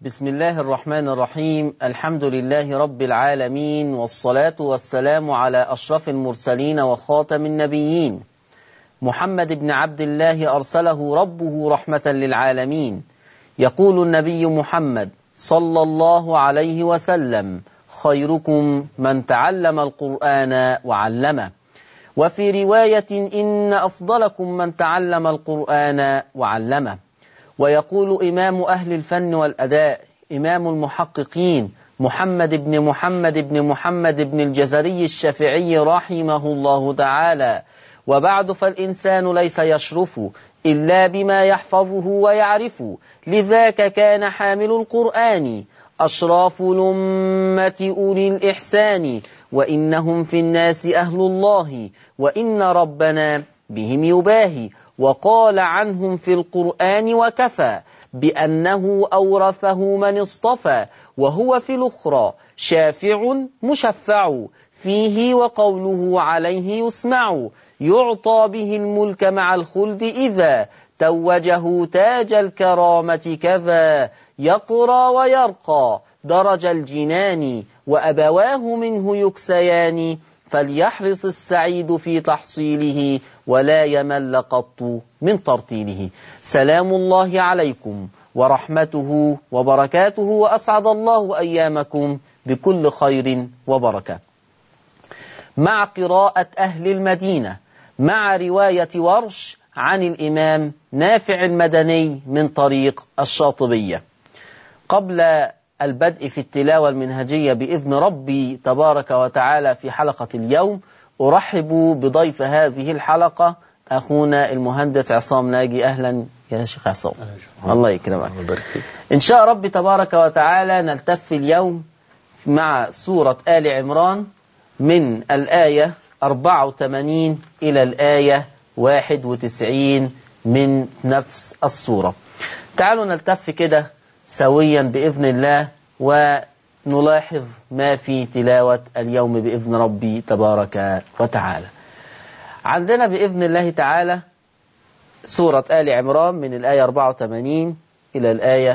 بسم الله الرحمن الرحيم الحمد لله رب العالمين والصلاة والسلام على أشرف المرسلين وخاتم النبيين محمد بن عبد الله أرسله ربه رحمة للعالمين يقول النبي محمد صلى الله عليه وسلم خيركم من تعلم القرآن وعلمه وفي رواية إن أفضلكم من تعلم القرآن وعلمه ويقول إمام أهل الفن والأداء إمام المحققين محمد بن محمد بن محمد بن الجزري الشافعي رحمه الله تعالى وبعد فالإنسان ليس يشرف إلا بما يحفظه ويعرف لذاك كان حامل القرآن أشراف الأمة أولي الإحسان وإنهم في الناس أهل الله وإن ربنا بهم يباهي وقال عنهم في القرآن وكفى بأنه أورثه من اصطفى وهو في الأخرى شافع مشفع فيه وقوله عليه يسمع يعطى به الملك مع الخلد إذا توجه تاج الكرامة كذا يقرى ويرقى درج الجنان وأبواه منه يكسيان فليحرص السعيد في تحصيله ولا يمل قط من ترتيله سلام الله عليكم ورحمته وبركاته وأسعد الله أيامكم بكل خير وبركة مع قراءة أهل المدينة مع رواية ورش عن الإمام نافع المدني من طريق الشاطبية قبل البدء في التلاوة المنهجية بإذن ربي تبارك وتعالى في حلقة اليوم أرحب بضيف هذه الحلقة أخونا المهندس عصام ناجي أهلا يا شيخ عصام الله يكرمك إن شاء ربي تبارك وتعالى نلتف اليوم مع سورة آل عمران من الآية 84 إلى الآية 91 من نفس السورة تعالوا نلتف كده سويا بإذن الله ونلاحظ ما في تلاوة اليوم بإذن ربي تبارك وتعالى عندنا بإذن الله تعالى سورة آل عمران من الآية 84 إلى الآية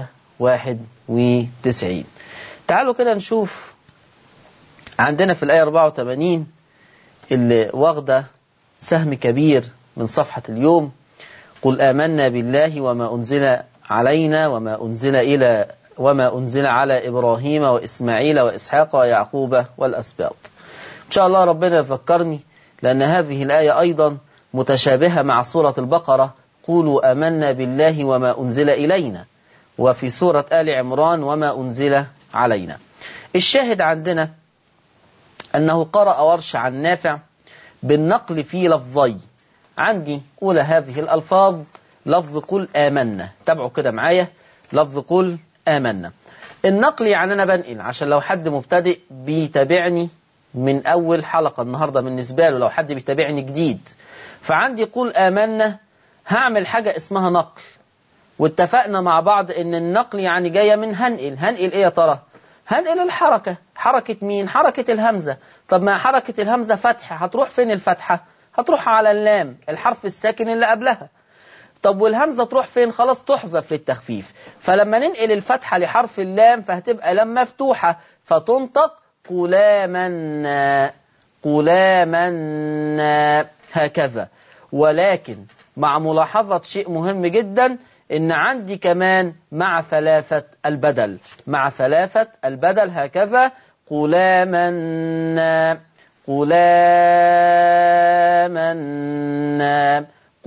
91 تعالوا كده نشوف عندنا في الآية 84 اللي واخدة سهم كبير من صفحة اليوم قل آمنا بالله وما أنزل علينا وما أنزل إلى وما أنزل على إبراهيم وإسماعيل وإسحاق ويعقوب والأسباط إن شاء الله ربنا يفكرني لأن هذه الآية أيضا متشابهة مع سورة البقرة قولوا آمنا بالله وما أنزل إلينا وفي سورة آل عمران وما أنزل علينا الشاهد عندنا أنه قرأ ورش عن نافع بالنقل في لفظي عندي أولى هذه الألفاظ لفظ قل آمنا تابعوا كده معايا لفظ قل آمنا النقل يعني أنا بنقل عشان لو حد مبتدئ بيتابعني من أول حلقة النهاردة بالنسبة له لو حد بيتابعني جديد فعندي قل آمنا هعمل حاجة اسمها نقل واتفقنا مع بعض ان النقل يعني جاية من هنقل هنقل ايه يا ترى هنقل الحركة حركة مين حركة الهمزة طب ما حركة الهمزة فتحة هتروح فين الفتحة هتروح على اللام الحرف الساكن اللي قبلها طب والهمزة تروح فين خلاص تحذف للتخفيف فلما ننقل الفتحة لحرف اللام فهتبقى لام مفتوحة فتنطق قلامنا قلامنا هكذا ولكن مع ملاحظة شيء مهم جدا إن عندي كمان مع ثلاثة البدل مع ثلاثة البدل هكذا قلامنا قلامنا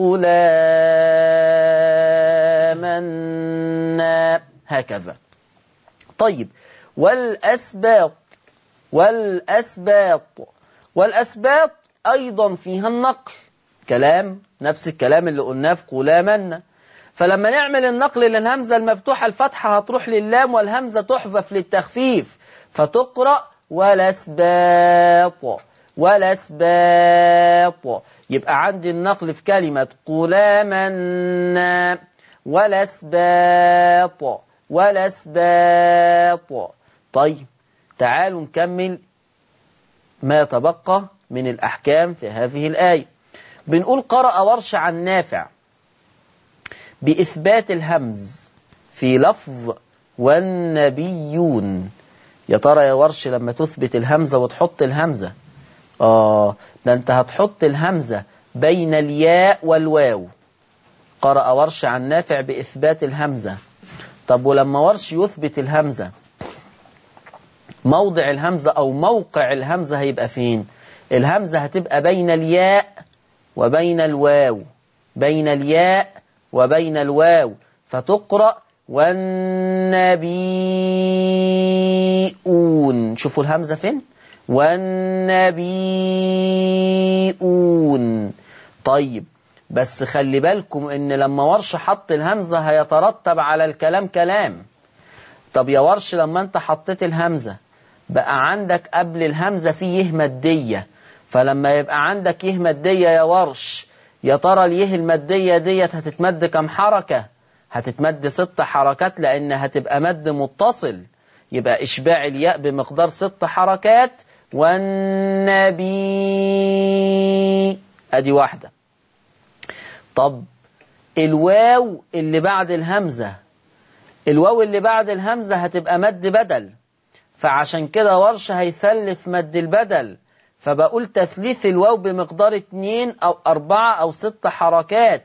قلامنا هكذا طيب والأسباط والأسباط والأسباط أيضا فيها النقل كلام نفس الكلام اللي قلناه في قلامنا فلما نعمل النقل للهمزة المفتوحة الفتحة هتروح للام والهمزة تحذف للتخفيف فتقرأ والأسباط والأسباط يبقى عندي النقل في كلمة قلامنا والأسباط والأسباط طيب تعالوا نكمل ما تبقى من الأحكام في هذه الآية بنقول قرأ ورش عن نافع بإثبات الهمز في لفظ والنبيون يا ترى يا ورش لما تثبت الهمزة وتحط الهمزة آه ده أنت هتحط الهمزة بين الياء والواو قرأ ورش عن نافع بإثبات الهمزة طب ولما ورش يثبت الهمزة موضع الهمزة أو موقع الهمزة هيبقى فين الهمزة هتبقى بين الياء وبين الواو بين الياء وبين الواو فتقرأ والنبيون شوفوا الهمزة فين والنبيون طيب بس خلي بالكم ان لما ورش حط الهمزة هيترتب على الكلام كلام طب يا ورش لما انت حطيت الهمزة بقى عندك قبل الهمزة فيه يه مادية فلما يبقى عندك يه مادية يا ورش يا ترى اليه المادية ديت هتتمد كم حركة هتتمد ست حركات لأن هتبقى مد متصل يبقى إشباع الياء بمقدار ست حركات والنبي أدي واحدة طب الواو اللي بعد الهمزة الواو اللي بعد الهمزة هتبقى مد بدل فعشان كده ورش هيثلث مد البدل فبقول تثليث الواو بمقدار اتنين أو أربعة أو ست حركات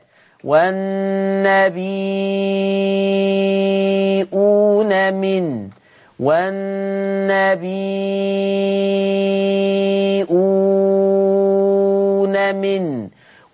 والنبيون من والنبيون من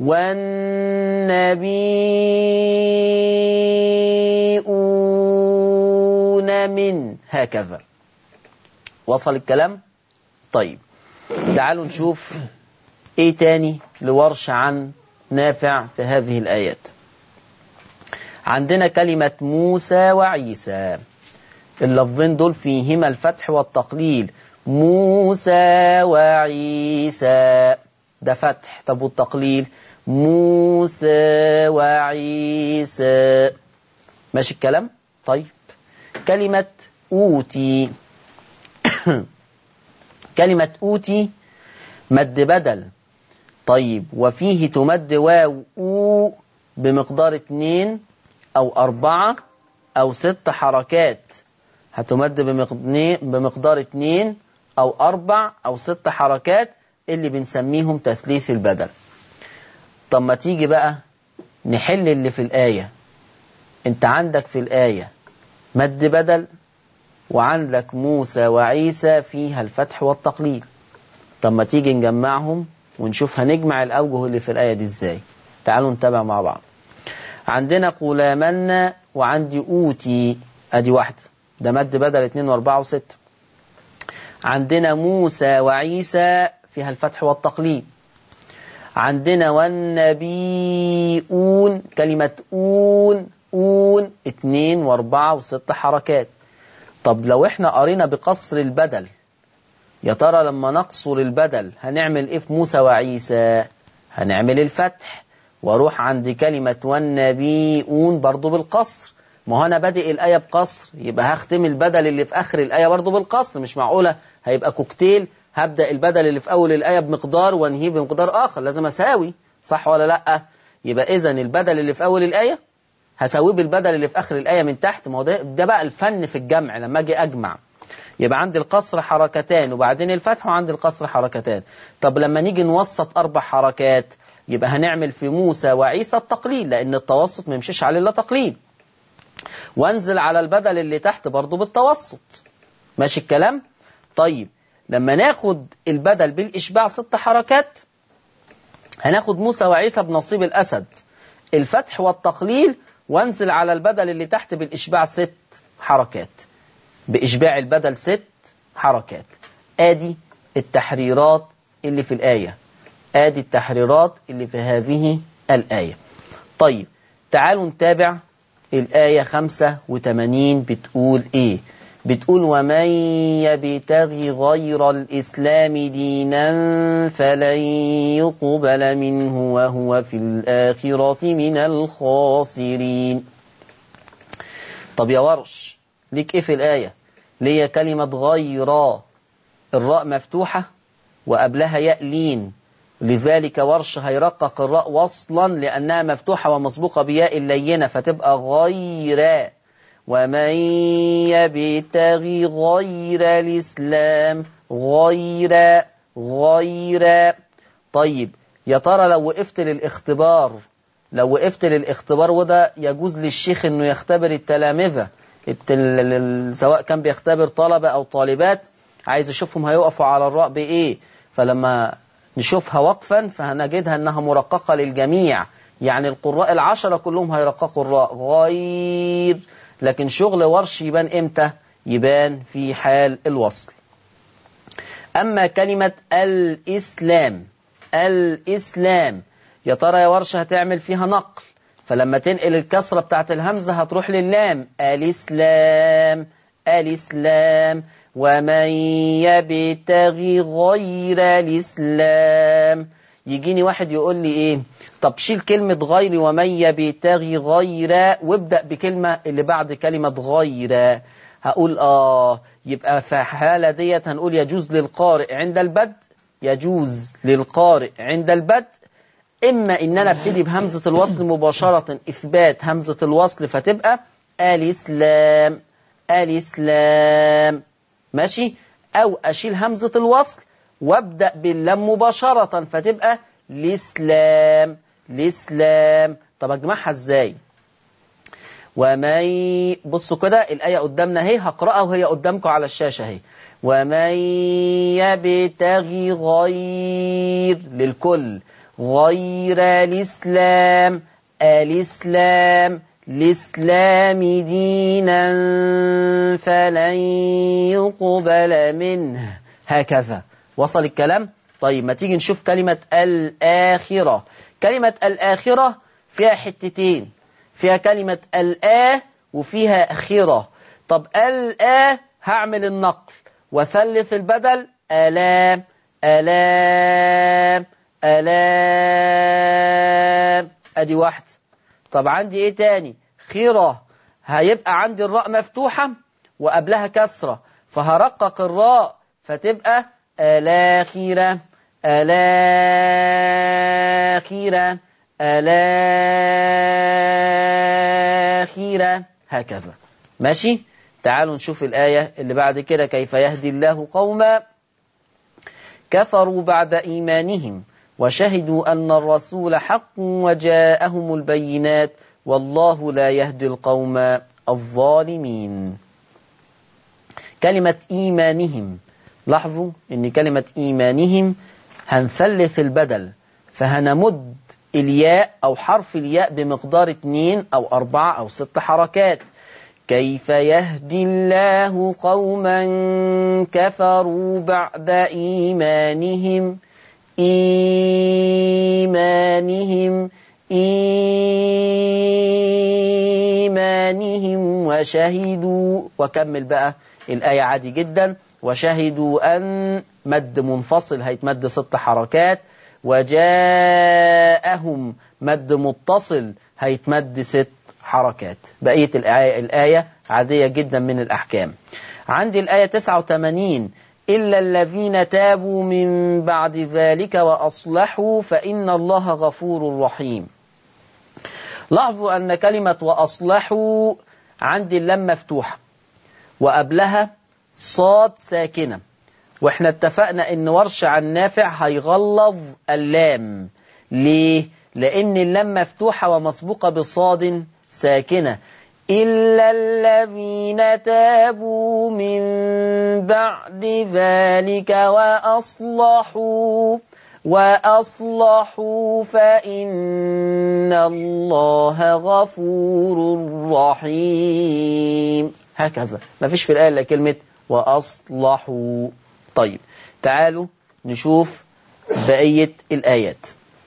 والنبيون من هكذا وصل الكلام طيب تعالوا نشوف ايه تاني لورش عن نافع في هذه الآيات عندنا كلمة موسى وعيسى اللفظين دول فيهما الفتح والتقليل موسى وعيسى ده فتح طب والتقليل موسى وعيسى ماشي الكلام طيب كلمة أوتي كلمة أوتي مد بدل طيب وفيه تمد واو أو بمقدار اتنين أو أربعة أو ست حركات هتمد بمقدار اتنين أو أربع أو ست حركات اللي بنسميهم تثليث البدل طب ما تيجي بقى نحل اللي في الآية انت عندك في الآية مد بدل وعندك موسى وعيسى فيها الفتح والتقليل طب ما تيجي نجمعهم ونشوف هنجمع الأوجه اللي في الآية دي ازاي تعالوا نتابع مع بعض عندنا قول آمنا وعندي أوتي أدي واحدة ده مد بدل اتنين واربعة وستة عندنا موسى وعيسى فيها الفتح والتقليد عندنا والنبيون كلمة أون أون اتنين واربعة وست حركات طب لو احنا قرينا بقصر البدل يا ترى لما نقصر البدل هنعمل ايه في موسى وعيسى هنعمل الفتح واروح عند كلمة والنبيون برضو بالقصر ما هو انا بادئ الآية بقصر يبقى هختم البدل اللي في آخر الآية برضو بالقصر مش معقولة هيبقى كوكتيل هبدأ البدل اللي في أول الآية بمقدار وانهيه بمقدار آخر لازم أساوي صح ولا لأ يبقى إذا البدل اللي في أول الآية هساويه بالبدل اللي في آخر الآية من تحت ما هو ده, ده بقى الفن في الجمع لما أجي أجمع يبقى عندي القصر حركتان وبعدين الفتح وعندي القصر حركتان طب لما نيجي نوسط أربع حركات يبقى هنعمل في موسى وعيسى التقليل لأن التوسط ما يمشيش عليه إلا تقليل وانزل على البدل اللي تحت برضه بالتوسط ماشي الكلام طيب لما ناخد البدل بالإشباع ست حركات هناخد موسى وعيسى بنصيب الأسد الفتح والتقليل وانزل على البدل اللي تحت بالإشباع ست حركات بإشباع البدل ست حركات آدي التحريرات اللي في الآية آدي التحريرات اللي في هذه الآية طيب تعالوا نتابع الآية 85 بتقول إيه بتقول ومن يبتغي غير الإسلام دينا فلن يقبل منه وهو في الآخرة من الخاسرين طب يا ورش ليك إيه في الآية ليه كلمة غير الراء مفتوحة وقبلها ياء لين لذلك ورش هيرقق الراء وصلا لأنها مفتوحة ومسبوقة بياء اللينة فتبقى غير ومن يبتغي غير الإسلام غير غير طيب يا ترى لو وقفت للاختبار لو وقفت للاختبار وده يجوز للشيخ انه يختبر التلامذة سواء كان بيختبر طلبة او طالبات عايز اشوفهم هيقفوا على الراء بايه فلما نشوفها وقفا فهنجدها انها مرققة للجميع يعني القراء العشرة كلهم هيرققوا الراء غير لكن شغل ورش يبان امتى يبان في حال الوصل أما كلمة الإسلام الإسلام يا ترى يا ورشة هتعمل فيها نقل فلما تنقل الكسرة بتاعت الهمزة هتروح للام الإسلام الإسلام ومن يبتغي غير الإسلام يجيني واحد يقول لي ايه طب شيل كلمة غير ومن يبتغي غير وابدأ بكلمة اللي بعد كلمة غير هقول اه يبقى في حالة ديت هنقول يجوز للقارئ عند البدء يجوز للقارئ عند البدء إما إن أنا ابتدي بهمزة الوصل مباشرة إثبات همزة الوصل فتبقى الإسلام الإسلام ماشي أو أشيل همزة الوصل وابدأ باللام مباشرة فتبقى الإسلام الإسلام طب أجمعها إزاي ومن بصوا كده الآية قدامنا اهي هقرأها وهي قدامكم على الشاشة اهي ومن يبتغي غير للكل غير الإسلام الإسلام الإسلام دينا فلن يقبل منه هكذا وصل الكلام طيب ما تيجي نشوف كلمة الآخرة كلمة الآخرة فيها حتتين فيها كلمة الآ وفيها خيرة طب الآ هعمل النقل وثلث البدل ألام ألام ألام أدي واحدة طب عندي إيه تاني خيرة هيبقى عندي الراء مفتوحة وقبلها كسرة فهرقق الراء فتبقى الآخرة الآخرة الآخرة هكذا ماشي تعالوا نشوف الآية اللي بعد كده كيف يهدي الله قوما كفروا بعد إيمانهم وشهدوا أن الرسول حق وجاءهم البينات والله لا يهدي القوم الظالمين كلمة إيمانهم لاحظوا أن كلمة إيمانهم هنثلث البدل فهنمد الياء أو حرف الياء بمقدار اتنين أو أربعة أو ست حركات كيف يهدي الله قوما كفروا بعد إيمانهم إيمانهم إيمانهم وشهدوا وكمل بقى الآية عادي جدا وشهدوا أن مد منفصل هيتمد ست حركات وجاءهم مد متصل هيتمد ست حركات بقية الآية, الآية عادية جدا من الأحكام عندي الآية 89 إلا الذين تابوا من بعد ذلك وأصلحوا فإن الله غفور رحيم لاحظوا أن كلمة وأصلحوا عندي اللام مفتوحة وقبلها صاد ساكنة واحنا اتفقنا ان ورش عن نافع هيغلظ اللام ليه لان اللام مفتوحة ومسبوقة بصاد ساكنة إلا الذين تابوا من بعد ذلك وأصلحوا وأصلحوا فإن الله غفور رحيم هكذا ما فيش في الآية إلا كلمة وأصلحوا طيب تعالوا نشوف بقية الآيات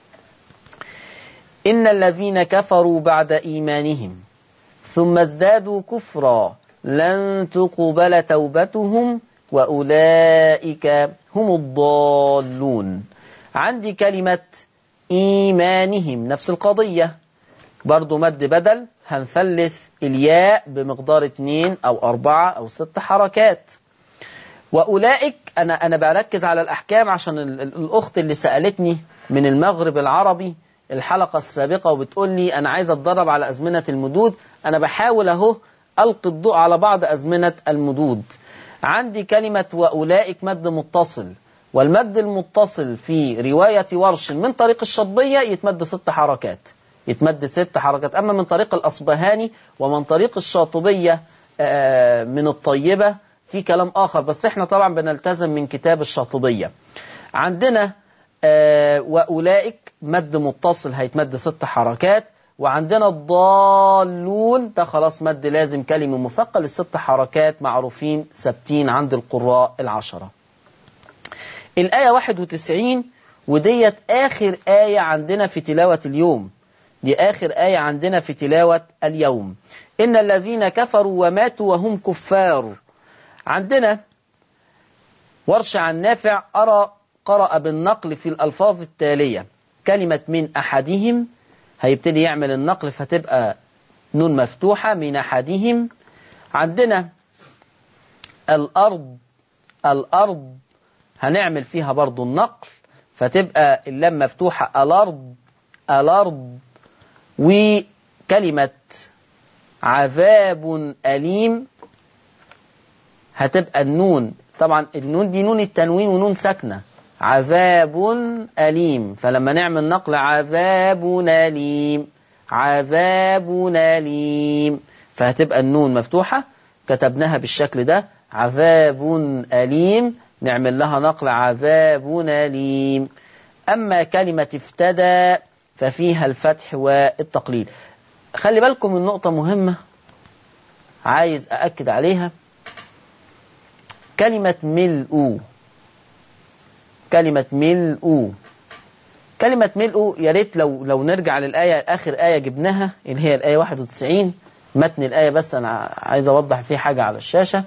إن الذين كفروا بعد إيمانهم ثم ازدادوا كفرا لن تقبل توبتهم وأولئك هم الضالون عندي كلمة إيمانهم نفس القضية برضو مد بدل هنثلث الياء بمقدار اتنين أو أربعة أو ست حركات وأولئك أنا أنا بركز على الأحكام عشان الأخت اللي سألتني من المغرب العربي الحلقة السابقة وبتقول لي أنا عايز أتدرب على أزمنة المدود أنا بحاول أهو ألقي الضوء على بعض أزمنة المدود عندي كلمة وأولئك مد متصل والمد المتصل في رواية ورش من طريق الشطبية يتمد ست حركات يتمد ست حركات أما من طريق الأصبهاني ومن طريق الشاطبية آه، من الطيبة في كلام آخر بس احنا طبعا بنلتزم من كتاب الشاطبية عندنا آه، وأولئك مد متصل هيتمد ست حركات وعندنا الضالون ده خلاص مد لازم كلمة مثقل الست حركات معروفين ثابتين عند القراء العشرة الآية 91 وديت آخر آية عندنا في تلاوة اليوم دي آخر آية عندنا في تلاوة اليوم إن الذين كفروا وماتوا وهم كفار عندنا ورش عن نافع أرى قرأ بالنقل في الألفاظ التالية كلمة من أحدهم هيبتدي يعمل النقل فتبقى نون مفتوحة من أحدهم عندنا الأرض الأرض هنعمل فيها برضو النقل فتبقى اللام مفتوحة الأرض الأرض وكلمة عذاب أليم هتبقى النون طبعا النون دي نون التنوين ونون ساكنة عذاب أليم فلما نعمل نقل عذاب أليم عذاب أليم فهتبقى النون مفتوحة كتبناها بالشكل ده عذاب أليم نعمل لها نقل عذاب أليم أما كلمة افتدى ففيها الفتح والتقليل خلي بالكم من نقطة مهمة عايز أأكد عليها كلمة ملء كلمة ملء كلمة ملء يا ريت لو لو نرجع للآية آخر آية جبناها اللي هي الآية 91 متن الآية بس أنا عايز أوضح فيه حاجة على الشاشة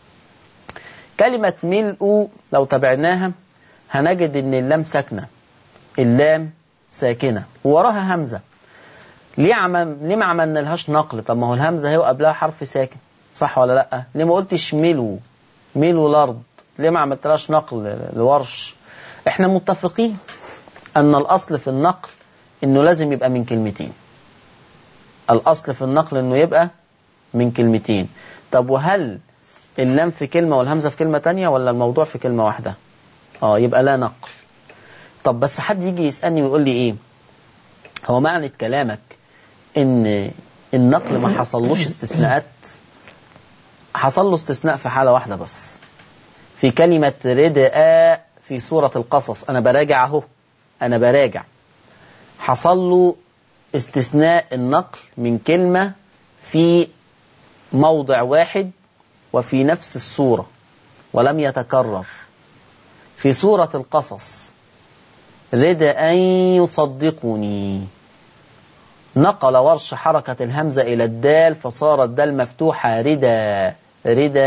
كلمة ملء لو تابعناها هنجد إن اللام ساكنة اللام ساكنة ووراها همزة ليه عمل ليه ما عملنا لهاش نقل طب ما هو الهمزة هي قبلها حرف ساكن صح ولا لا ليه ما قلتش ملوا ملوا الأرض ليه ما عملتلهاش نقل لورش احنا متفقين أن الأصل في النقل إنه لازم يبقى من كلمتين الأصل في النقل إنه يبقى من كلمتين طب وهل اللام في كلمة والهمزة في كلمة تانية ولا الموضوع في كلمة واحدة اه يبقى لا نقل طب بس حد يجي يسألني ويقول لي ايه هو معنى كلامك ان النقل ما حصلوش استثناءات حصل له استثناء في حالة واحدة بس في كلمة رداء في سورة القصص أنا براجع أهو أنا براجع حصل له استثناء النقل من كلمة في موضع واحد وفي نفس السورة ولم يتكرر في سورة القصص رد أن يصدقني نقل ورش حركة الهمزة إلى الدال فصارت الدال مفتوحة ردا ردا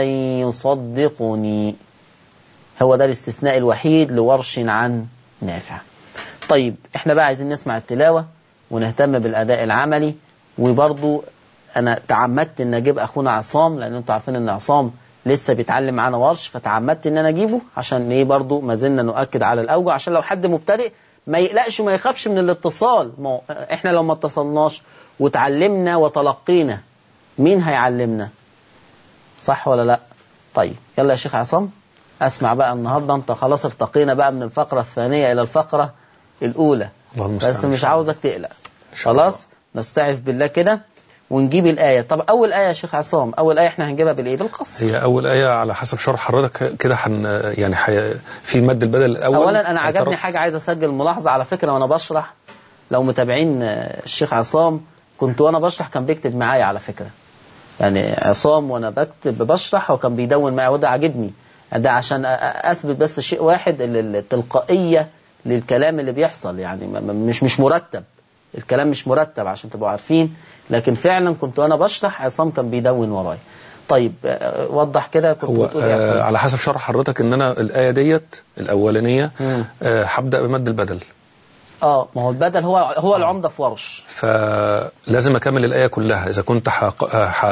يصدقني هو ده الاستثناء الوحيد لورش عن نافع طيب احنا بقى عايزين نسمع التلاوة ونهتم بالأداء العملي وبرضو أنا تعمدت إن أجيب أخونا عصام لأن أنتوا عارفين إن عصام لسه بيتعلم معانا ورش فتعمدت إن أنا أجيبه عشان إيه برضو ما زلنا نؤكد على الأوجه عشان لو حد مبتدئ ما يقلقش وما يخافش من الاتصال ما احنا لو ما اتصلناش وتعلمنا وتلقينا مين هيعلمنا صح ولا لا طيب يلا يا شيخ عصام اسمع بقى النهارده انت خلاص ارتقينا بقى من الفقره الثانيه الى الفقره الاولى بس مش عاوزك تقلق خلاص نستعذ بالله كده ونجيب الآية طب أول آية يا شيخ عصام أول آية احنا هنجيبها بالإيه بالقصر هي أول آية على حسب شرح حضرتك كده حن يعني حي في مد البدل الأول أولا أنا عجبني حاجة عايز أسجل ملاحظة على فكرة وأنا بشرح لو متابعين الشيخ عصام كنت وأنا بشرح كان بيكتب معايا على فكرة يعني عصام وأنا بكتب بشرح وكان بيدون معايا وده عاجبني ده عشان أثبت بس شيء واحد التلقائية للكلام اللي بيحصل يعني مش مش مرتب الكلام مش مرتب عشان تبقوا عارفين لكن فعلا كنت وانا بشرح عصام كان بيدون ورايا طيب وضح كده كنت هو بتقول آه على حسب شرح حضرتك ان انا الايه ديت الاولانيه آه هبدا بمد البدل اه ما هو البدل هو هو العمده في ورش فلازم اكمل الايه كلها اذا كنت حق ح...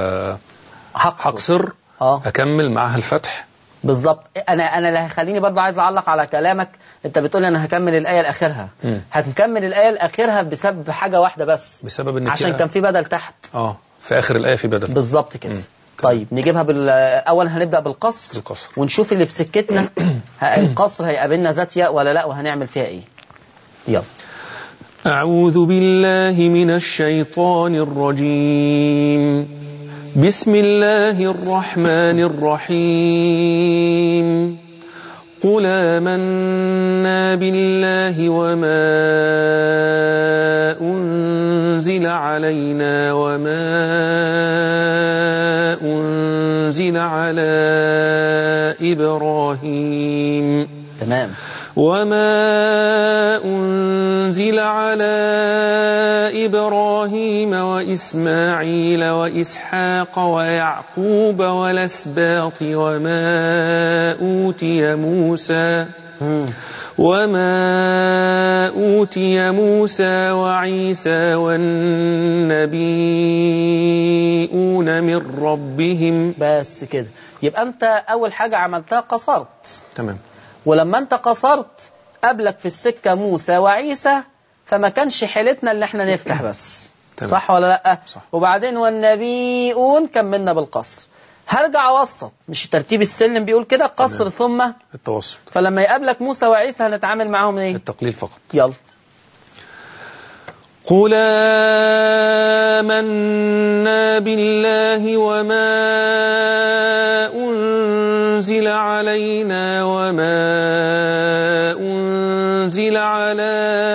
هقصر اه اكمل معاها الفتح بالظبط انا انا اللي هيخليني برضه عايز اعلق على كلامك انت بتقول انا هكمل الايه لاخرها هتكمل الايه لاخرها بسبب حاجه واحده بس بسبب ان عشان كان في بدل تحت اه في آخر الآية في بدل بالظبط كده طيب نجيبها بال اول هنبدا بالقصر القصر ونشوف اللي في سكتنا ه- القصر هيقابلنا ذات ياء ولا لا وهنعمل فيها ايه يلا أعوذ بالله من الشيطان الرجيم بسم الله الرحمن الرحيم قل آمنا بالله وما أنزل علينا وما أنزل على إبراهيم تمام وما أنزل على إبراهيم وإسماعيل وإسحاق ويعقوب والأسباط وما أوتي موسى مم. وما أوتي موسى وعيسى والنبيون من ربهم بس كده يبقى انت اول حاجه عملتها قصرت تمام ولما انت قصرت قبلك في السكه موسى وعيسى فما كانش حيلتنا اللي احنا نفتح بس تمام. صح ولا لا صح. وبعدين والنبيون كملنا بالقصر هرجع اوسط مش ترتيب السلم بيقول كده قصر ثم التوسط فلما يقابلك موسى وعيسى هنتعامل معاهم ايه التقليل فقط يلا قل آمنا بالله وما أنزل علينا وما أنزل على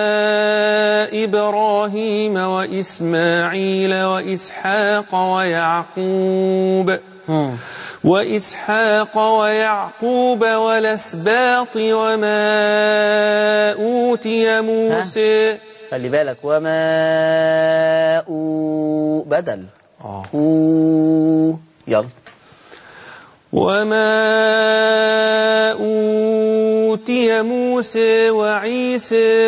إبراهيم وإسماعيل وإسحاق ويعقوب مم. وإسحاق ويعقوب والأسباط وما أوتي موسى خلي بالك وما أو بدل آه. أو يلا وما أوتي موسى وعيسى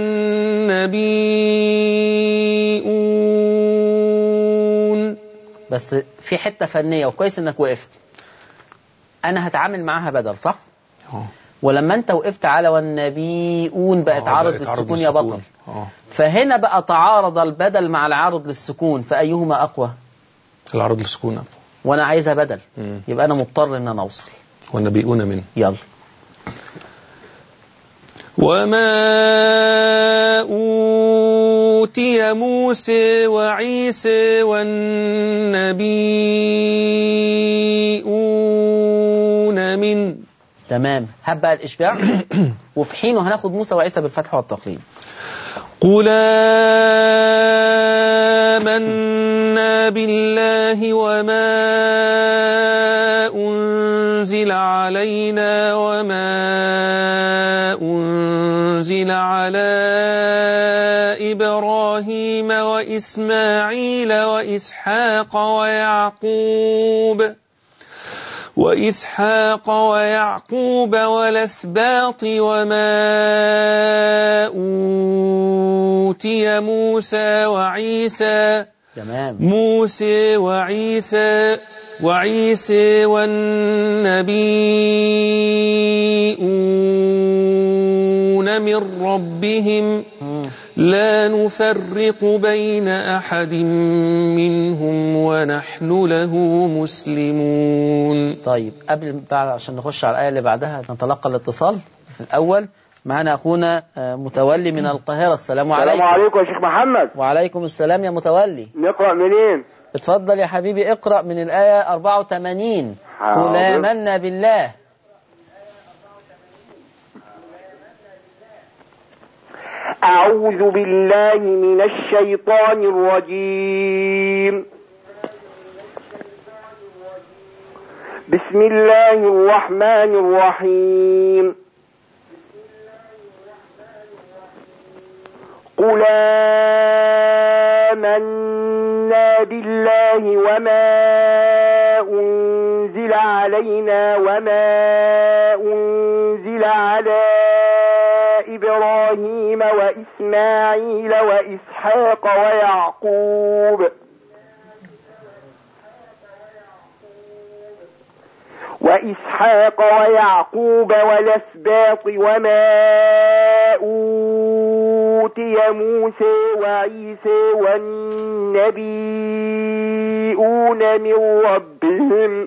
والنبيون بس في حتة فنية وكويس انك وقفت انا هتعامل معاها بدل صح آه. ولما انت وقفت على والنبيون بقت آه، عارض بقت للسكون يا للسكون. بطل آه. فهنا بقى تعارض البدل مع العارض للسكون فأيهما أقوى العرض للسكون أقوى. وأنا عايزها بدل مم. يبقى أنا مضطر إن أنا أوصل والنبيون منه يلا وما أوتي موسى وعيسى والنبيون من تمام هب بقى الإشباع وفي حينه هناخد موسى وعيسى بالفتح والتقليد قل آمنا بالله وما أنزل علينا وما أنزل على إبراهيم وإسماعيل وإسحاق ويعقوب وإسحاق ويعقوب والأسباط وما أوتي موسى وعيسى تمام موسى وعيسى وعيسى والنبيون من ربهم مم. لا نفرق بين أحد منهم ونحن له مسلمون طيب قبل بقى عشان نخش على الآية اللي بعدها نتلقى الاتصال في الأول معنا أخونا آه، متولي من القاهرة السلام السلام عليكم عليكم يا شيخ محمد وعليكم السلام يا متولي نقرأ منين؟ اتفضل يا حبيبي اقرأ من الآية 84 حاضر. قل آمنا بالله أعوذ بالله من الشيطان الرجيم بسم الله الرحمن الرحيم قل آمنا بالله وما أنزل علينا وما أنزل على إبراهيم وإسماعيل وإسحاق ويعقوب وإسحاق ويعقوب والأسباط وما أوتي موسى وعيسى والنبيون من ربهم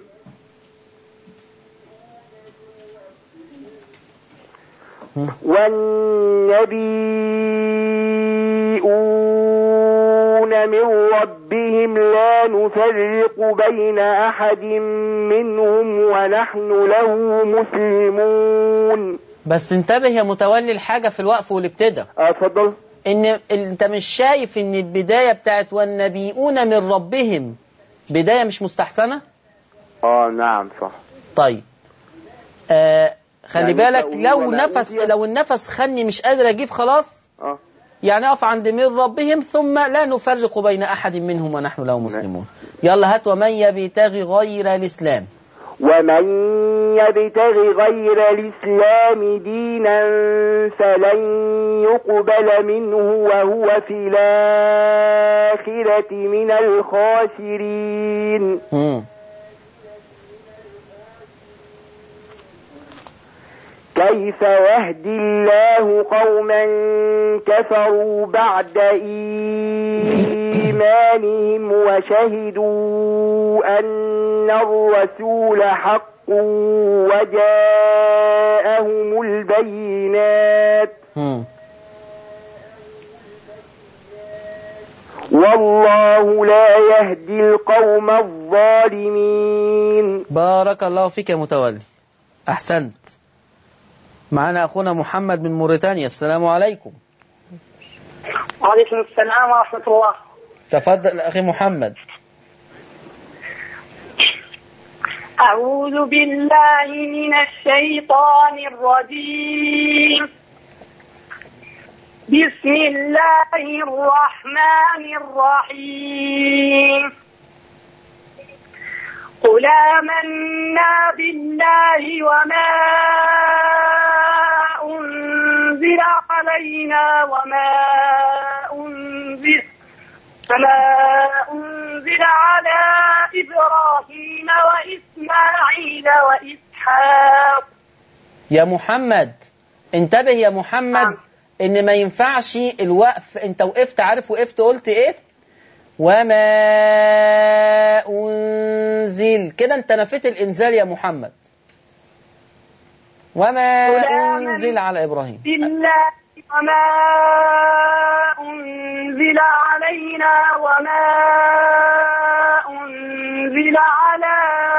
والنبيون من ربهم لا نفرق بين أحد منهم ونحن له مسلمون بس انتبه يا متولي الحاجة في الوقف والابتداء أتفضل ان انت مش شايف ان البداية بتاعت والنبيون من ربهم بداية مش مستحسنة اه نعم صح طيب آه خلي يعني بالك تقول لو ولا نفس أوتي؟ لو النفس خني مش قادر اجيب خلاص اه يعني اقف عند من ربهم ثم لا نفرق بين احد منهم ونحن له مسلمون يلا هات ومن يبتغي غير الاسلام ومن يبتغ غير الإسلام دينا فلن يقبل منه وهو في الآخرة من الخاسرين مم. كيف يهدي الله قوما كفروا بعد إيمانهم وشهدوا أن الرسول حق وجاءهم البينات مم. والله لا يهدي القوم الظالمين بارك الله فيك يا متولي احسنت معنا اخونا محمد من موريتانيا السلام عليكم وعليكم السلام ورحمة الله تفضل اخي محمد أعوذ بالله من الشيطان الرجيم بسم الله الرحمن الرحيم قل آمنا بالله وما أنزل علينا وما أنزل فما أنزل على إبراهيم وإسماعيل وإسحاق يا محمد انتبه يا محمد نعم. ان ما ينفعش الوقف انت وقفت عارف وقفت قلت ايه وما انزل كده انت نفيت الانزال يا محمد وما قل آمنت انزل على ابراهيم بالله وما أنزل علينا وما أنزل على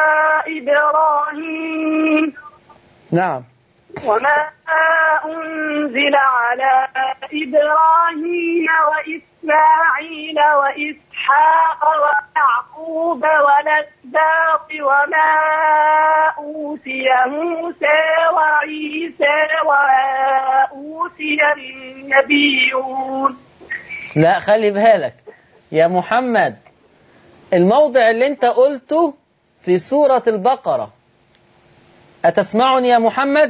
إبراهيم نعم وما أنزل على إبراهيم وإسماعيل وإسحاق ويعقوب والأسباط وما أوتي موسى وعيسى وما أوتي النبيون لا خلي بالك يا محمد الموضع اللي انت قلته في سورة البقرة أتسمعني يا محمد؟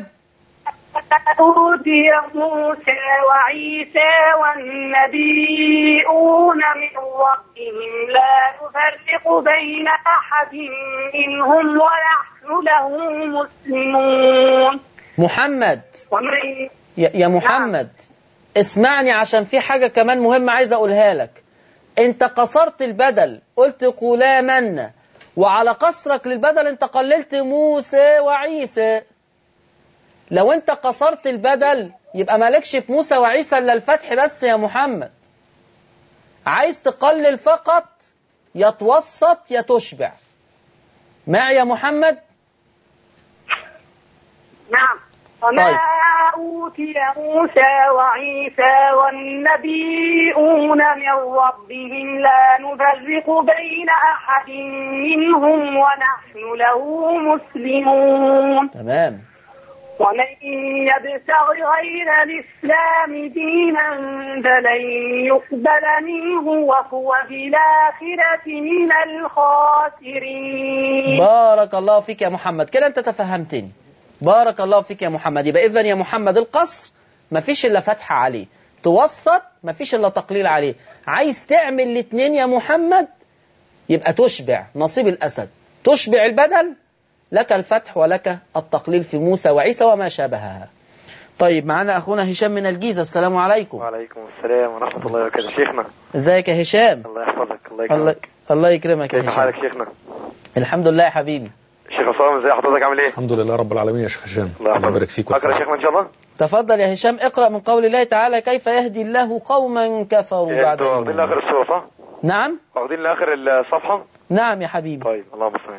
أوتي موسى وعيسى والنبيون من ربهم لا نفرق بين أحد منهم ونحن له مسلمون محمد ومن يا يا محمد اسمعني عشان في حاجة كمان مهمة عايز أقولها لك أنت قصرت البدل قلت قولا منا وعلى قصرك للبدل أنت قللت موسى وعيسى لو أنت قصرت البدل يبقى مالكش في موسى وعيسى إلا الفتح بس يا محمد عايز تقلل فقط يا توسط يا تشبع معي يا محمد نعم وما طيب. أوتي موسى وعيسى والنبيون من ربهم لا نفرق بين أحد منهم ونحن له مسلمون تمام ومن يبتغ غير الإسلام دينا فلن يقبل منه وهو في الآخرة من الخاسرين بارك الله فيك يا محمد كده انت تفهمتني بارك الله فيك يا محمد يبقى اذا يا محمد القصر مفيش الا فتحة عليه توسط مفيش الا تقليل عليه عايز تعمل الاثنين يا محمد يبقى تشبع نصيب الاسد تشبع البدل لك الفتح ولك التقليل في موسى وعيسى وما شابهها طيب معانا أخونا هشام من الجيزة السلام عليكم وعليكم السلام ورحمة الله وبركاته شيخنا ازيك يا هشام الله يحفظك الله الله يكرمك الله يكرمك يا كيف هشام حالك شيخنا الحمد لله يا حبيبي شيخ عصام ازي حضرتك عامل ايه الحمد لله رب العالمين يا شيخ هشام الله الله يبارك فيك اقرا ويرفعك. شيخنا ان شاء الله تفضل يا هشام اقرأ من قول الله تعالى كيف يهدي الله قوما كفروا إيه، بعد انتوا واخدين إيمانهم. لاخر السورة صح؟ نعم واخدين لاخر الصفحة؟ نعم يا حبيبي طيب اللهم صل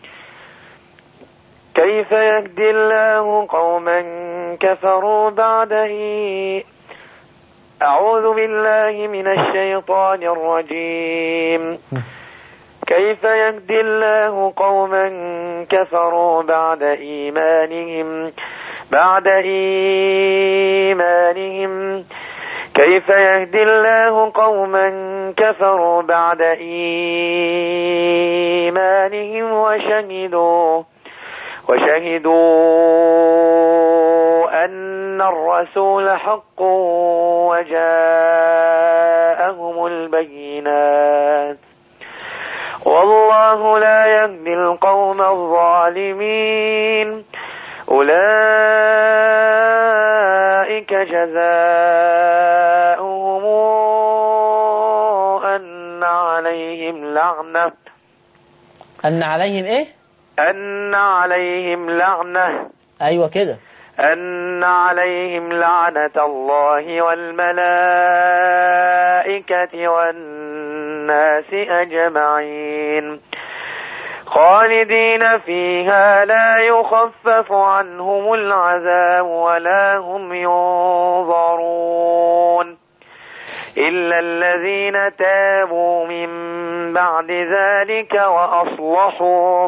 كيف يهدي الله قوما كفروا بعد إيه أعوذ بالله من الشيطان الرجيم كيف يهدي الله قوما كفروا بعد إيمانهم بعد إيمانهم كيف يهدي الله قوما كفروا بعد إيمانهم وشهدوا وشهدوا أن الرسول حق وجاءهم البينات والله لا يهدي القوم الظالمين أولئك جزاؤهم أن عليهم لعنة أن عليهم إيه أن عليهم لعنة أيوة كده أن عليهم لعنة الله والملائكة والناس أجمعين خالدين فيها لا يخفف عنهم العذاب ولا هم ينظرون إلا الذين تابوا من بعد ذلك وأصلحوا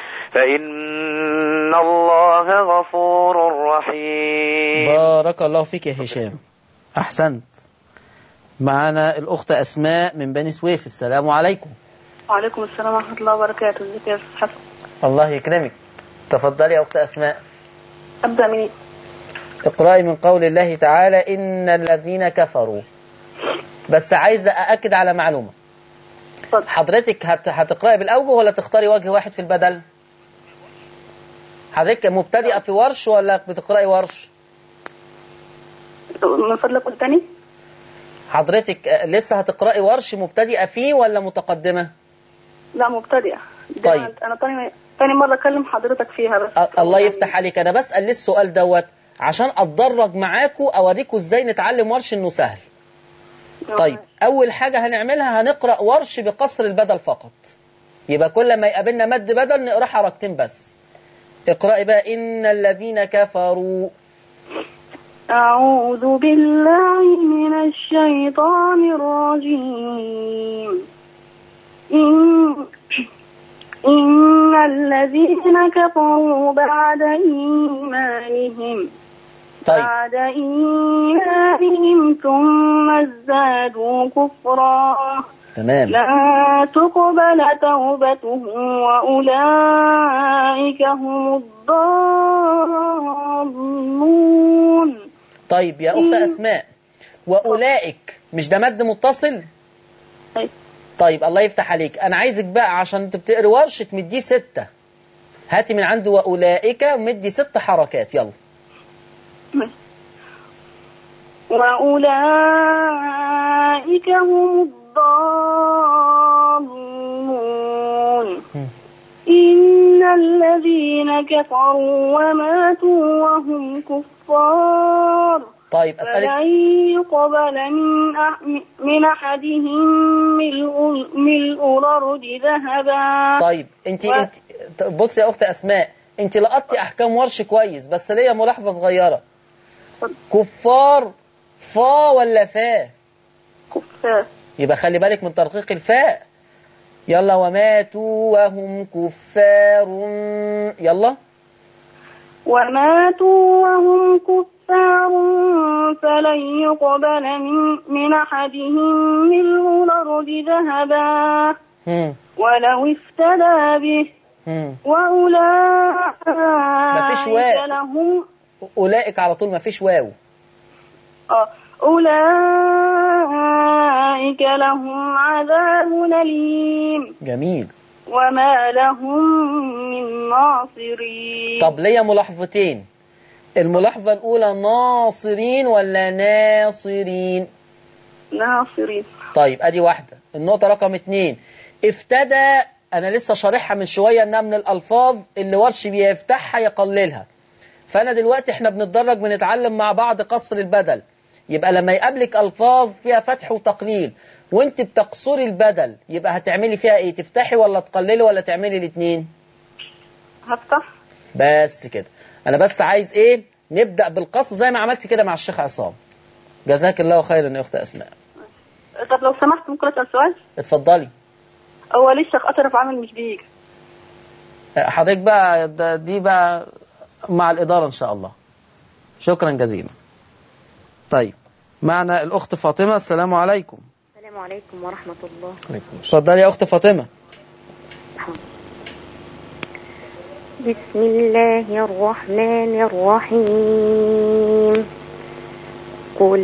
فإن الله غفور رحيم بارك الله فيك يا هشام أحسنت معنا الأخت أسماء من بني سويف السلام عليكم وعليكم السلام ورحمة الله وبركاته ازيك يا أستاذ حسن الله يكرمك تفضلي يا أخت أسماء أبدأ منين اقرأي من قول الله تعالى إن الذين كفروا بس عايزة أأكد على معلومة اتفضل. حضرتك هت... هتقرأي بالأوجه ولا تختاري وجه واحد في البدل حضرتك مبتدئة في ورش ولا بتقرأي ورش من فضلك قول تاني حضرتك آه، لسه هتقرأي ورش مبتدئة فيه ولا متقدمة لا مبتدئة دي طيب. أنا- أنا تاني تاني مرة أكلم حضرتك فيها بس أ- الله يعني يفتح عليك أنا بسأل ليه السؤال دوت عشان أتدرج معاكم أوريكم إزاي نتعلم ورش إنه سهل طيب أول حاجة هنعملها هنقرأ ورش بقصر البدل فقط يبقى كل ما يقابلنا مد بدل نقرأ حركتين بس اقرأي بقى إن الذين كفروا أعوذ بالله من الشيطان الرجيم إن, إن الذين كفروا بعد إيمانهم طيب بعد إيمانهم ثم ازدادوا كفرا تمام لا تقبل توبتهم وأولئك هم الضالون طيب يا أخت أسماء وأولئك مش ده مد متصل طيب. طيب الله يفتح عليك أنا عايزك بقى عشان أنت بتقري ورش تمديه ستة هاتي من عند وأولئك ومدي ست حركات يلا وأولئك هم الضالون مم. إن الذين كفروا وماتوا وهم كفار طيب أسألك فلن يقبل من أح- من أحدهم ملء ملء الأرض ذهبا طيب انت و- انت بص يا اخت اسماء انت لقطتي احكام ورش كويس بس ليا ملاحظه صغيره كفار فا ولا فا كفار يبقى خلي بالك من ترقيق الفاء يلا وماتوا وهم كفار يلا وماتوا وهم كفار فلن يقبل من, من أحدهم ملء الأرض ذهبا هم ولو افتدى به هم مفيش واو. وأولئك لهم اولئك على طول ما فيش واو آه، أولئك لهم عذاب أليم جميل وما لهم من ناصرين طب ليا ملاحظتين الملاحظة الأولى ناصرين ولا ناصرين ناصرين طيب ادي واحدة النقطة رقم اتنين افتدى انا لسه شارحها من شوية انها من الالفاظ اللي ورش بيفتحها يقللها فانا دلوقتي احنا بنتدرج بنتعلم مع بعض قصر البدل يبقى لما يقابلك الفاظ فيها فتح وتقليل وانت بتقصري البدل يبقى هتعملي فيها ايه تفتحي ولا تقللي ولا تعملي الاتنين هفتح بس كده انا بس عايز ايه نبدأ بالقصر زي ما عملت كده مع الشيخ عصام جزاك الله خيرا يا اخت اسماء طب لو سمحت ممكن اسال سؤال اتفضلي هو ليه الشيخ اشرف عامل مش بيجي حضرتك بقى ده- دي بقى مع الإدارة إن شاء الله شكرا جزيلا طيب معنا الأخت فاطمة السلام عليكم السلام عليكم ورحمة الله اتفضلي يا أخت فاطمة بسم الله الرحمن الرحيم قل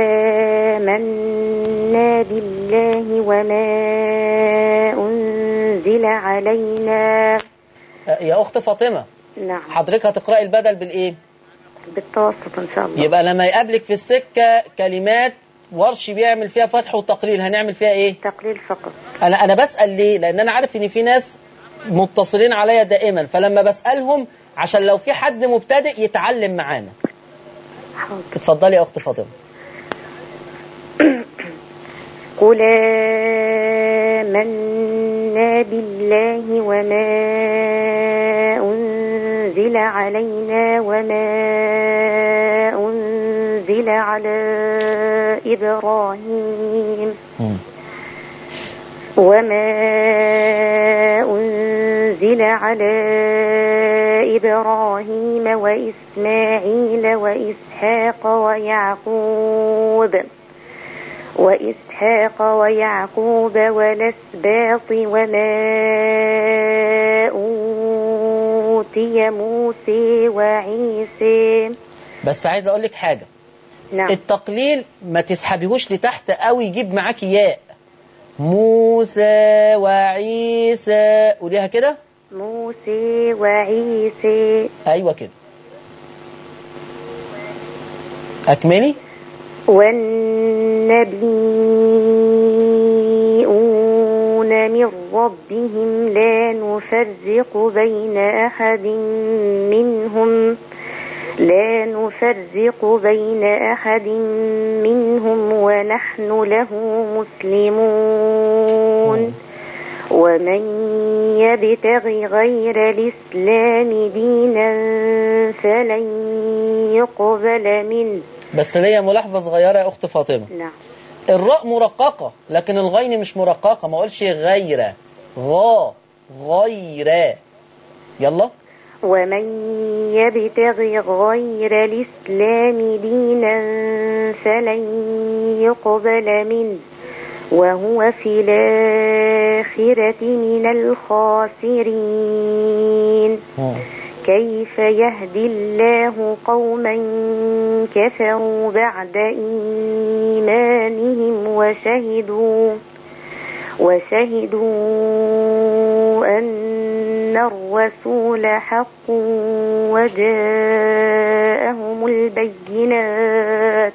آمنا بالله وما أنزل علينا يا أخت فاطمة نعم حضرتك هتقرأي البدل بالإيه بالتوسط إن شاء الله يبقى لما يقابلك في السكة كلمات ورش بيعمل فيها فتح وتقليل هنعمل فيها إيه تقليل فقط أنا أنا بسأل ليه لأن أنا عارف إن في ناس متصلين عليا دائما فلما بسألهم عشان لو في حد مبتدئ يتعلم معانا حاضر اتفضلي يا أخت فاطمة قل آمنا بالله وما أنزل علينا وما أنزل على إبراهيم وما أنزل على إبراهيم وإسماعيل وإسحاق ويعقوب وإسحاق ويعقوب والأسباط وما أوتي موسى وعيسى بس عايز أقول لك حاجة نعم التقليل ما تسحبيهوش لتحت قوي يجيب معاكي ياء موسى وعيسى قوليها كده موسى وعيسى ايوه كده اكملي والنبيون من ربهم لا نفرق بين أحد منهم لا نفرق بين أحد منهم ونحن له مسلمون ومن يبتغ غير الإسلام دينا فلن يقبل منه بس ليا ملاحظه صغيره يا اخت فاطمه نعم الراء مرققه لكن الغين مش مرققه ما اقولش غير غا غير يلا ومن يبتغ غير الإسلام دينا فلن يقبل منه وهو في الآخرة من الخاسرين كيف يهدي الله قوما كفروا بعد إيمانهم وشهدوا وشهدوا أن الرسول حق وجاءهم البينات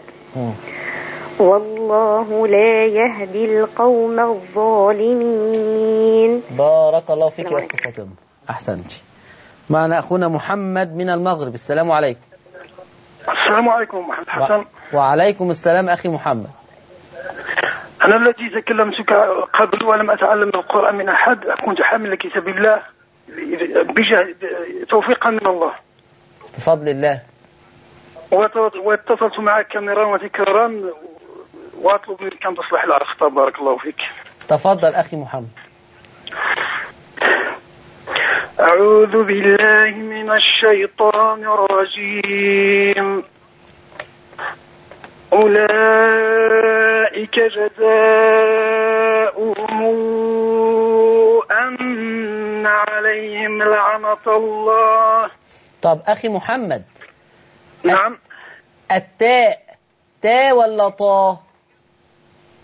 والله لا يهدي القوم الظالمين بارك الله فيك يا اخت فاطمه احسنتي معنا اخونا محمد من المغرب السلام عليكم السلام عليكم محمد حسن وعليكم السلام اخي محمد أنا الذي تكلمتك قبل ولم أتعلم القرآن من أحد كنت حامل كتاب الله بجهد توفيقا من الله بفضل الله وت- واتصلت معك مرارا وتكرارا وأطلب منك أن تصلح الأخطاء بارك الله فيك تفضل اخي محمد أعوذ بالله من الشيطان الرجيم أولئك جزاؤهم أن عليهم لعنة الله طب اخي محمد نعم التاء تاء ولا طا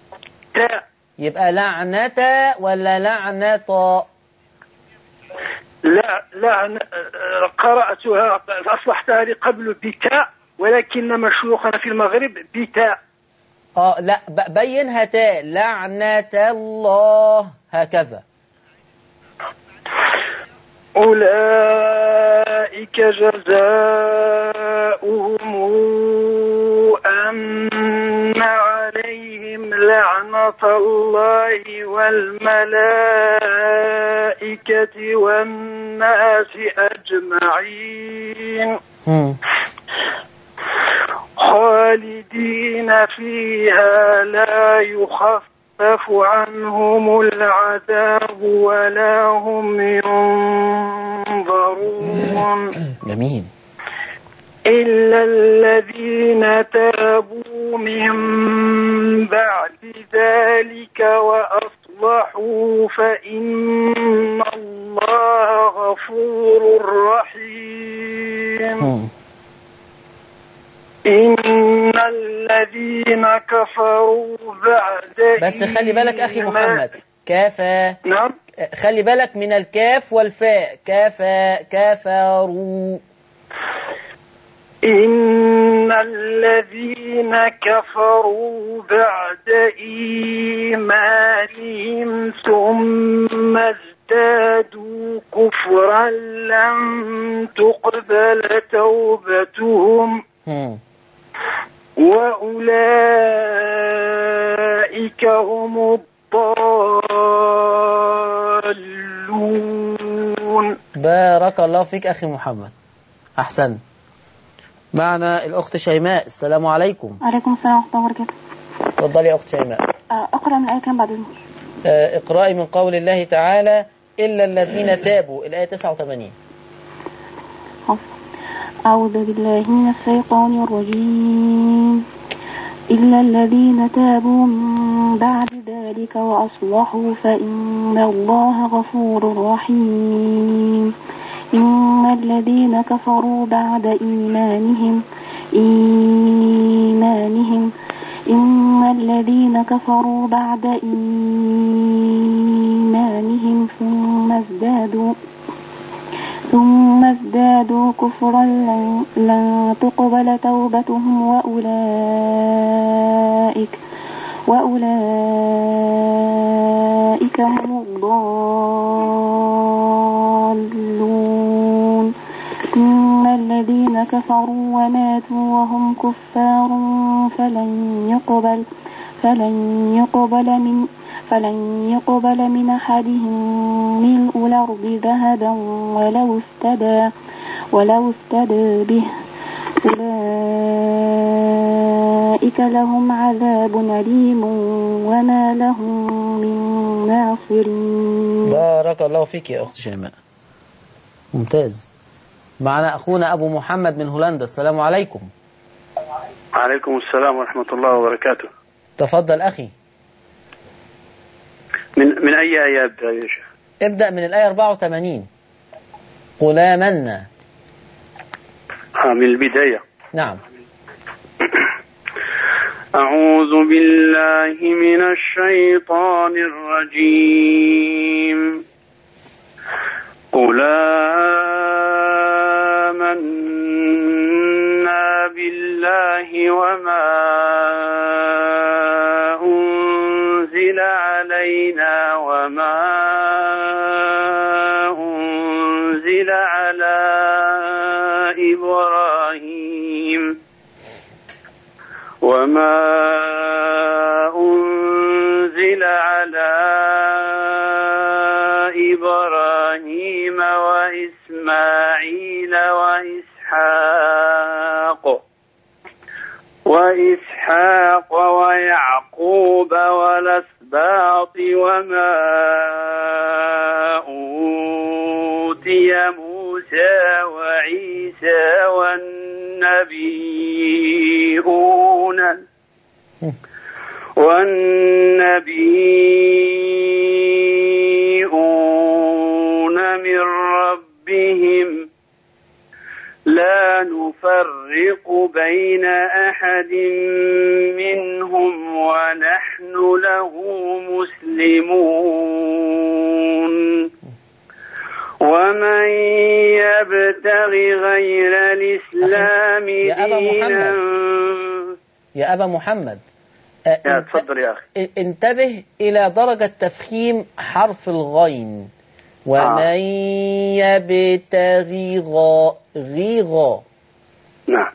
تاء يبقى لعنة ولا لعنة لا لا أنا آه، قرأتها أصلحتها لي قبل بتاء ولكن مشيوخنا في المغرب بتاء اه لا ب- بينها تاء لعنة الله هكذا أولئك جزاؤهم أن عليهم لعنة الله والملائكة والناس أجمعين مم. خالدين فيها لا يخفف عنهم العذاب ولا هم ينظرون جميل إلا الذين تابوا من بعد ذلك وأصلحوا فإن الله غفور رحيم مم. إن الذين كفروا بعد بس خلي بالك أخي إيمان- محمد كافا نعم خلي بالك من الكاف والفاء كافا كفروا إن الذين كفروا بعد إيمانهم ثم ازدادوا كفرا لم تقبل توبتهم مم. وأولئك هم الضالون بارك الله فيك أخي محمد أحسن معنا الأخت شيماء السلام عليكم عليكم السلام ورحمة الله وبركاته اتفضلي يا أخت شيماء آه، أقرأ من الآية كام بعد إذنك آه، اقرأي من قول الله تعالى إلا الذين تابوا الآية 89 حاضر. أعوذ بالله من الشيطان الرجيم إلا الذين تابوا من بعد ذلك وأصلحوا فإن الله غفور رحيم إن الذين كفروا بعد إيمانهم إيمانهم إن الذين كفروا بعد إيمانهم ثم ازدادوا ثم ازدادوا كفرا لن, لن تقبل توبتهم وأولئك وأولئك هم الضالون إن الذين كفروا وماتوا وهم كفار فلن يقبل فلن يقبل من فلن يقبل من أحدهم ملء الأرض ذهبا ولو افتدى ولو افتدى به أولئك لهم عذاب أليم وما لهم من ناصرين بارك الله فيك يا أخت شيماء ممتاز معنا أخونا أبو محمد من هولندا السلام عليكم عليكم السلام ورحمة الله وبركاته تفضل أخي من من أي آية أبدأ يا شيخ؟ ابدأ من الآية 84 قل آمنا آه من البداية نعم أعوذ بالله من الشيطان الرجيم قل آمنا بالله وما أنزل علينا وما أنزل على إبراهيم وما أنزل على إبراهيم وإسماعيل وإسحاق وإسحاق ويعقوب والأسباط وما أوتي موسى وعيسى والنبيون والنبيون من ربهم لا نفرق بين أحد منهم ونحن له مسلمون ومن يبتغي غير الإسلام يا أبا دينا يا أبا محمد آه، يا انت- تفضل يا أخي انتبه إلى درجة تفخيم حرف الغين ومن يبتغي غا غيغا نعم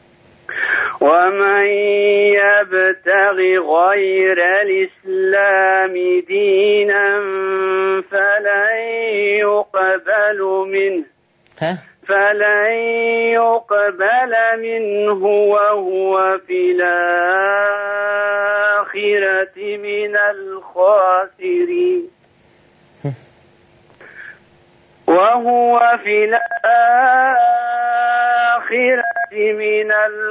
ومن يبتغي غير الإسلام دينا فلن يقبل منه ها فلن يقبل منه وهو في الآخرة من الخاسرين وهو في الآخرة من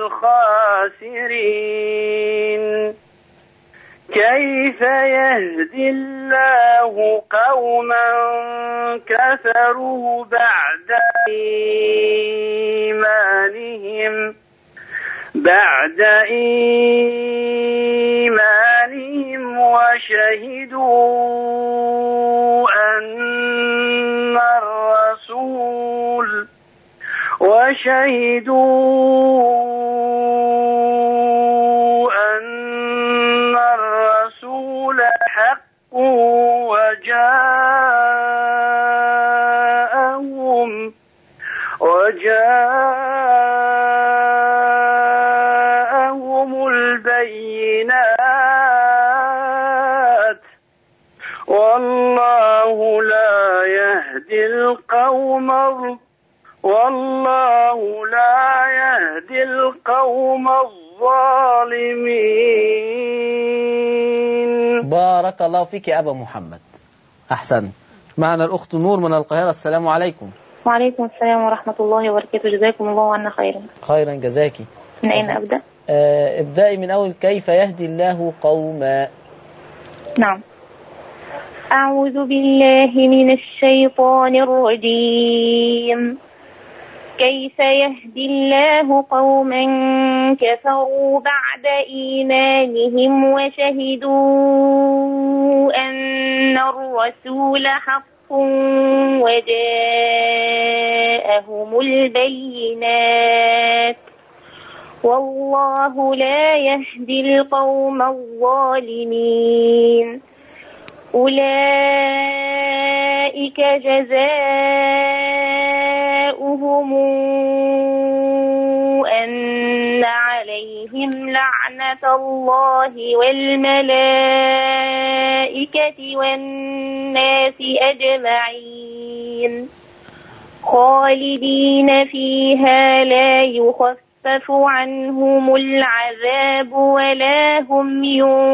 الخاسرين كيف يهدي الله قوما كفروا بعد إيمانهم بعد إيمانهم وشهدوا أن الرسول وشهدوا أن الرسول حق وجاءهم وجاءهم البينات والله لا يهدي القوم الظ- والله لا يهدي القوم الظالمين بارك الله فيك يا أبا محمد أحسن معنا الأخت نور من القاهرة السلام عليكم وعليكم السلام ورحمة الله وبركاته جزاكم الله عنا خيرا خيرا جزاكي من أين أبدأ؟ آه ابدأي من أول كيف يهدي الله قوما نعم أعوذ بالله من الشيطان الرجيم كيف يهدي الله قوما كفروا بعد إيمانهم وشهدوا أن الرسول حق وجاءهم البينات والله لا يهدي القوم الظالمين أولئك جزاؤهم أن عليهم لعنة الله والملائكة والناس أجمعين خالدين فيها لا يخفف عنهم العذاب ولا هم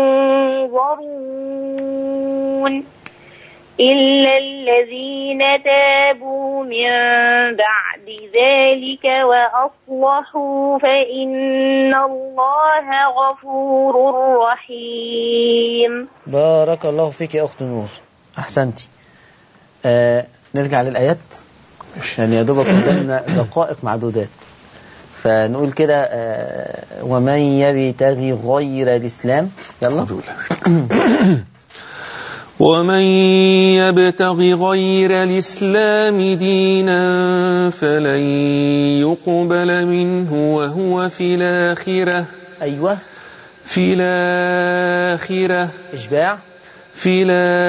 ينظرون إلا الذين تابوا من بعد ذلك وأصلحوا فإن الله غفور رحيم بارك الله فيك يا أخت نور أحسنتي آه نرجع للآيات يعني يا دوبك قدامنا دقائق معدودات فنقول كده آه ومن يبتغي غير الإسلام يلا ومن يبتغ غير الإسلام دينا فلن يقبل منه وهو في الآخرة أيوة في الآخرة إشباع في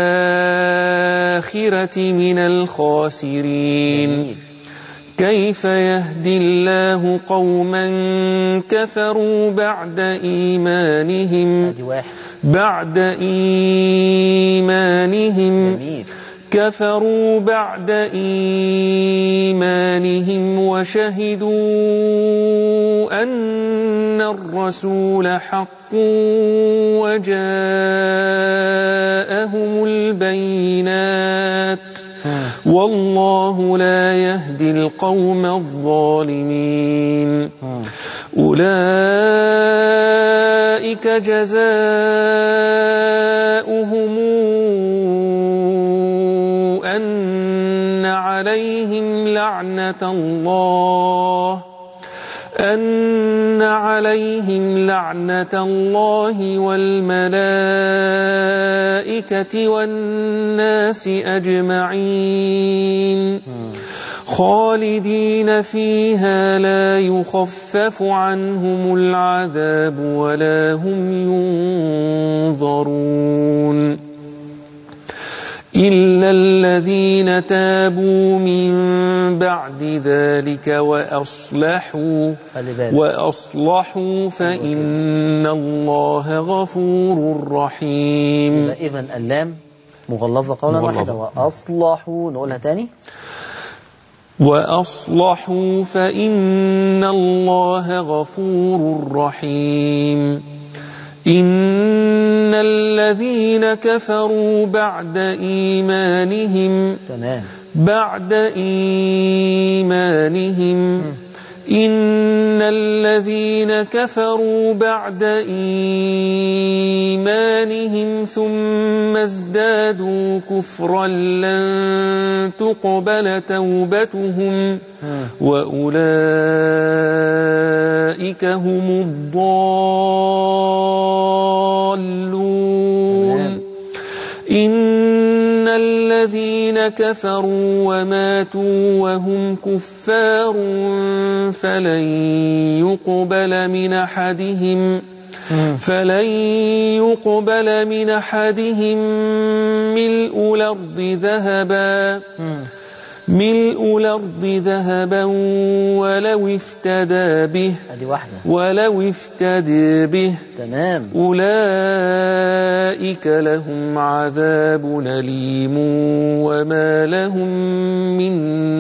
الآخرة من الخاسرين جميل كيف يهدي الله قوما كفروا بعد إيمانهم أدي واحد بعد إيمانهم جميل كفروا بعد إيمانهم وشهدوا أن الرسول حق وجاءهم البينات والله لا يهدي القوم الظالمين أولئك جزاؤهم أن عليهم لعنة الله أن عليهم لعنة الله والملائكة والناس أجمعين خالدين فيها لا يخفف عنهم العذاب ولا هم ينظرون إلا الذين تابوا من بعد ذلك وأصلحوا خلي بالك وأصلحوا فإن الله غفور رحيم يبقى إذا اللام مغلظة قولا مغلظة. واحدا وأصلحوا نقولها تاني وأصلحوا فإن الله غفور رحيم إن الذين كفروا بعد إيمانهم تمام بعد إيمانهم إن الذين كفروا بعد إيمانهم ثم ازدادوا كفرا لن تقبل توبتهم وأولئك هم الضالون إن الذين كفروا وماتوا وهم كفار فلن يقبل من أحدهم فلن يقبل من أحدهم ملء الأرض ذهبا ملء الأرض ذهبا ولو افتدى به ادي واحدة ولو افتدى به تمام أولئك لهم عذاب أليم وما لهم من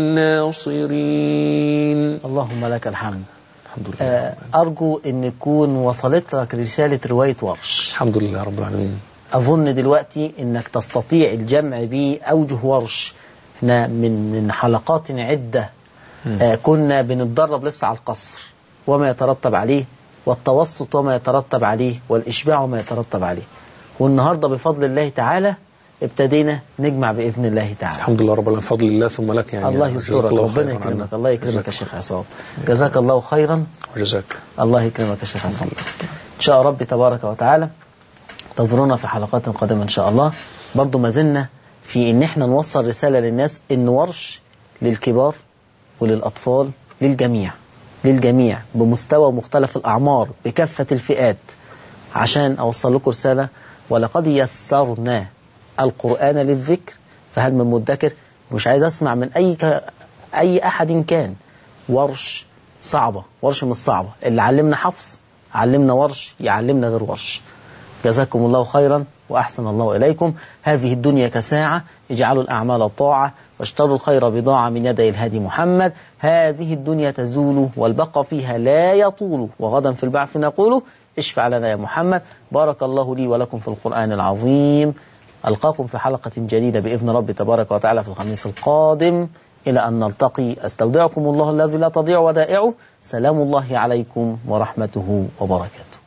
ناصرين اللهم لك الحمد الحمد لله آه، أرجو أن تكون وصلت لك رسالة رواية ورش الحمد لله رب العالمين أظن دلوقتي أنك تستطيع الجمع بأوجه ورش احنا من من حلقات عدة آه كنا بنتدرب لسه على القصر وما يترتب عليه والتوسط وما يترتب عليه والإشباع وما يترتب عليه والنهاردة بفضل الله تعالى ابتدينا نجمع بإذن الله تعالى الحمد لله رب العالمين فضل الله ثم لك يعني الله جزاك يسترك الله ربنا خيراً يكرمك عنا. الله يكرمك يا شيخ عصام جزاك الله خيرا وجزاك الله يكرمك يا شيخ عصام إن شاء ربي تبارك وتعالى تنظرونا في حلقات قادمة إن شاء الله برضو ما زلنا في إن إحنا نوصل رسالة للناس إن ورش للكبار وللأطفال للجميع للجميع بمستوى مختلف الأعمار بكافة الفئات عشان أوصل لكم رسالة ولقد يسرنا القرآن للذكر فهل من مدكر مش عايز أسمع من أي ك... أي أحد كان ورش صعبة ورش مش صعبة اللي علمنا حفظ علمنا ورش يعلمنا غير ورش جزاكم الله خيرا وأحسن الله إليكم هذه الدنيا كساعة اجعلوا الأعمال طاعة واشتروا الخير بضاعة من يدي الهادي محمد هذه الدنيا تزول والبقى فيها لا يطول وغدا في البعث نقول اشفع لنا يا محمد بارك الله لي ولكم في القرآن العظيم ألقاكم في حلقة جديدة بإذن رب تبارك وتعالى في الخميس القادم إلى أن نلتقي أستودعكم الله الذي لا تضيع ودائعه سلام الله عليكم ورحمته وبركاته